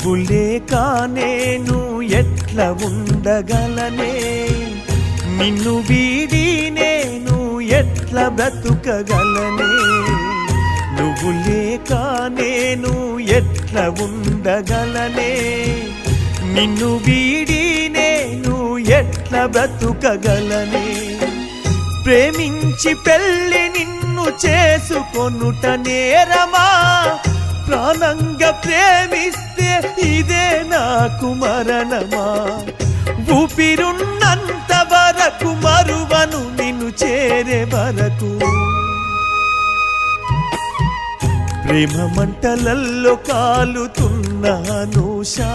నువ్వు లేక నేను ఎట్లా ఉండగలనే నిన్ను వీడి నేను ఎట్లా బ్రతుకగలనే నువ్వు లేక నేను ఎట్లా ఉండగలనే నిన్ను వీడి నేను ఎట్లా బ్రతుకగలనే ప్రేమించి పెళ్ళి నిన్ను చేసుకొనుట నేరమా ప్రాణంగా ప్రేమిస్తే ఇదే నాకు మరణమా ఊపిరున్నంత వరకు మరువను నిన్ను చేరే వరకు ప్రేమ మంటలల్లో కాలుతున్నాను షా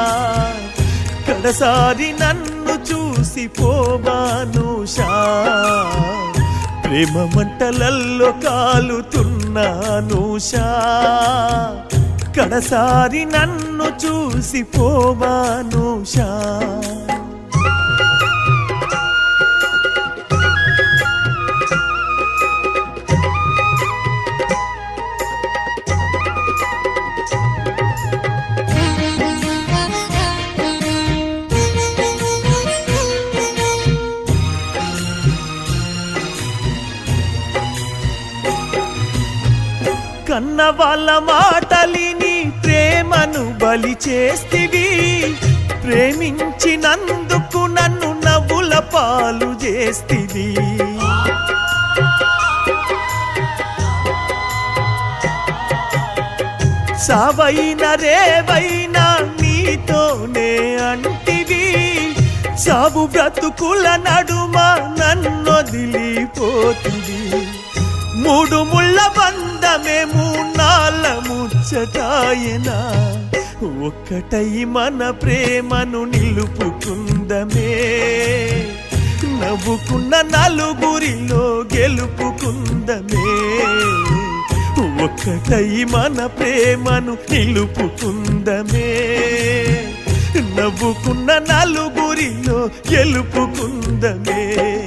కడసారి నన్ను చూసి పోవాను షా ప్రేమ మంటలల్లో కాలుతున్నాను షా కడసారి నన్ను చూసి పోవాను షా కన్న వాళ్ళ మాటలిని ప్రేమను బలి చేస్తివి ప్రేమించినందుకు నన్ను నవ్వుల పాలు చేస్తివి సావైన రేవైనా నీతోనే అంటివి సాగు బ్రతుకుల నడుమ నన్నొదిలిపోతివి మూడు ముళ్ళ బంధమే మూన్నాళ్ళ ముచ్చటాయనా ఒక్కటై మన ప్రేమను నిలుపుకుందమే నవ్వుకున్న నలుగురిలో గెలుపుకుందమే ఒక్కటై మన ప్రేమను నిలుపుకుందమే నవ్వుకున్న నలుగురిలో గెలుపుకుందమే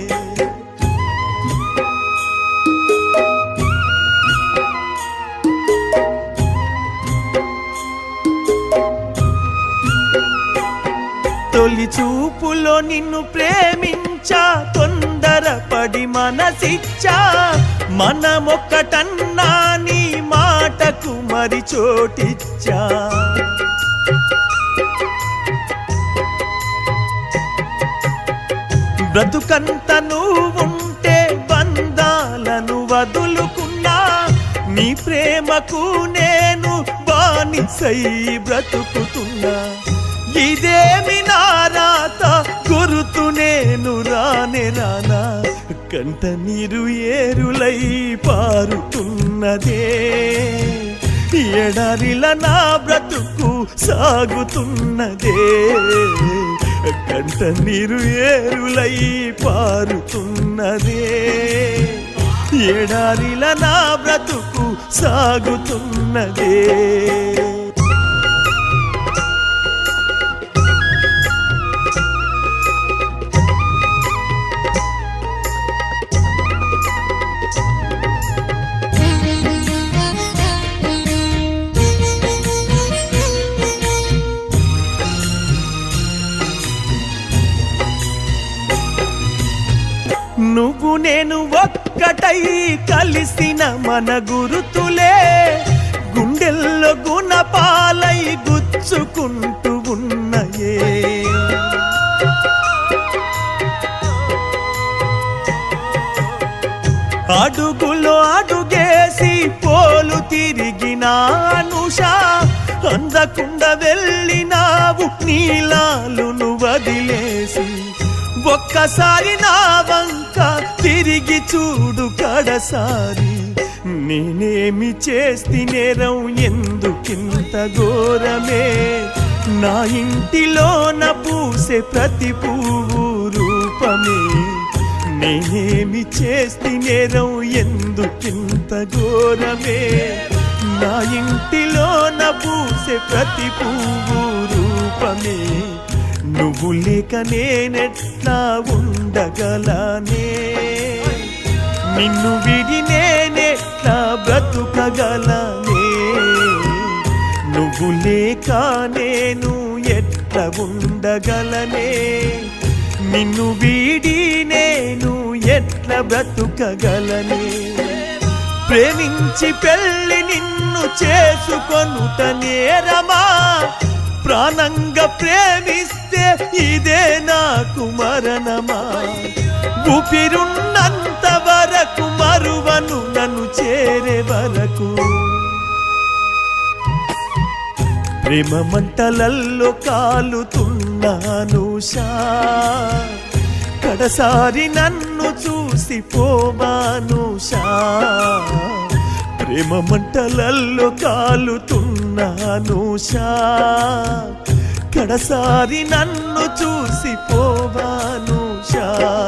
తొలి చూపులో నిన్ను ప్రేమించా తొందరపడి మనసిచ్చా మనమొక్కటన్నా నీ మాటకు మరి చోటిచ్చా బ్రతుకంత నువ్వుంటే బంధాలను వదులుకున్నా నీ ప్రేమకు నేను బానిసై బ్రతుకుతున్నా ఇదేమి నారాత గురుతు నేను రానే రానా కంట నీరు ఏరులై పారుతున్నదే ఎడారిల నా బ్రతుకు సాగుతున్నదే కంట నీరు ఏరులై పారుతున్నదే ఎడారిల నా బ్రతుకు సాగుతున్నదే నువ్వు నేను ఒక్కటై కలిసిన మన గురుతులే గుండెల్లో గుణపాలై గుచ్చుకుంటూ ఉన్నయే అడుగులో అడుగేసి పోలు తిరిగిన అనుష అందకుండా వెళ్ళినావు నీలాలును వదిలేసి ఒక్కసారి నా వంక తిరిగి చూడు కడసారి నేనేమి చేస్తి నేరం ఎందుకింత ఘోరమే నా ఇంటిలోన పూసే ప్రతి పువ్వు రూపమే నేనేమి చేస్తి నేరం ఎందుకింత ఘోరమే నా ఇంటిలోన పూసే ప్రతి పువ్వు రూపమే నువ్వు లేక నేనెట్లా ఉండగలనే నిన్ను విడి నేనెట్లా బ్రతుకగలనే నువ్వు లేక నేను ఎట్ల ఉండగలనే నిన్ను వీడి నేను ఎట్ల బ్రతుకగలనే ప్రేమించి పెళ్లి నిన్ను చేసుకొనుట నేరమా ప్రాణంగా ప్రేమిస్తే ఇదే నాకు మరణమా ఊపిరున్నంత వరకు మరువను నన్ను చేరే వరకు ప్రేమ మంటలల్లో కాలుతున్నాను షా కడసారి నన్ను చూసి పోవాను షా ప్రేమ మంటలల్లో కాలుతున్నాను షా కడసారి నన్ను చూసి పోవాను షా